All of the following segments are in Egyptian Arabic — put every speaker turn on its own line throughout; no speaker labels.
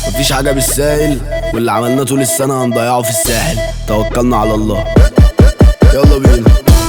مفيش حاجة بالساهل واللي عملناه طول السنة هنضيعه في الساحل توكلنا على الله يلا بينا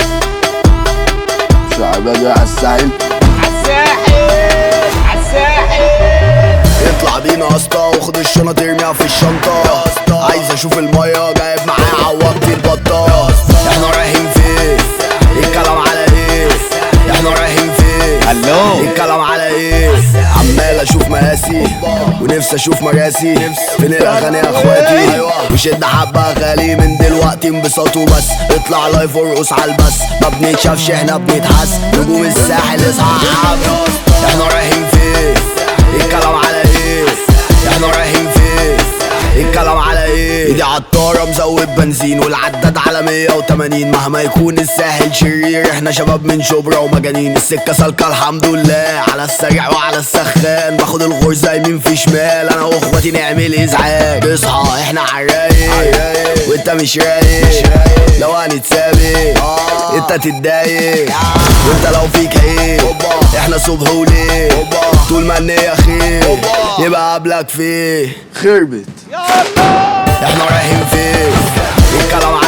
شعبان على الساحل
عالساحل عالساحل
اطلع بينا يا اسطى واخد الشنط ارميها في الشنطة عايز اشوف المية جايب معايا عوضتي البطة احنا رايحين فين الكلام على ايه احنا رايحين فين
الو
الكلام على ايه عمال اشوف مقاسي ونفسي اشوف مراسي فين الاغاني يا اخواتي وشد حبه غالي من دلوقتي انبساطوا بس اطلع لايف وارقص على البس ما بنتشافش احنا بنتحس نجوم الساحل اصحاب احنا رايحين فين الكلام على ايه احنا رايحين فين الكلام على ايه ايدي عالطارة مزود بنزين والعداد على 180 مهما يكون الساحل شرير احنا شباب من شبرا ومجانين السكة سالكة الحمد لله على السريع وعلى السخان باخد الغرزة يمين في شمال انا واخواتي نعمل ازعاج اصحى احنا عالرايق وانت مش رايق لو هنتسابق انت تتضايق وانت لو فيك عيب احنا صبح وليل طول ما النية خير يبقى قبلك فيه خربت احنا رايحين فين الكلام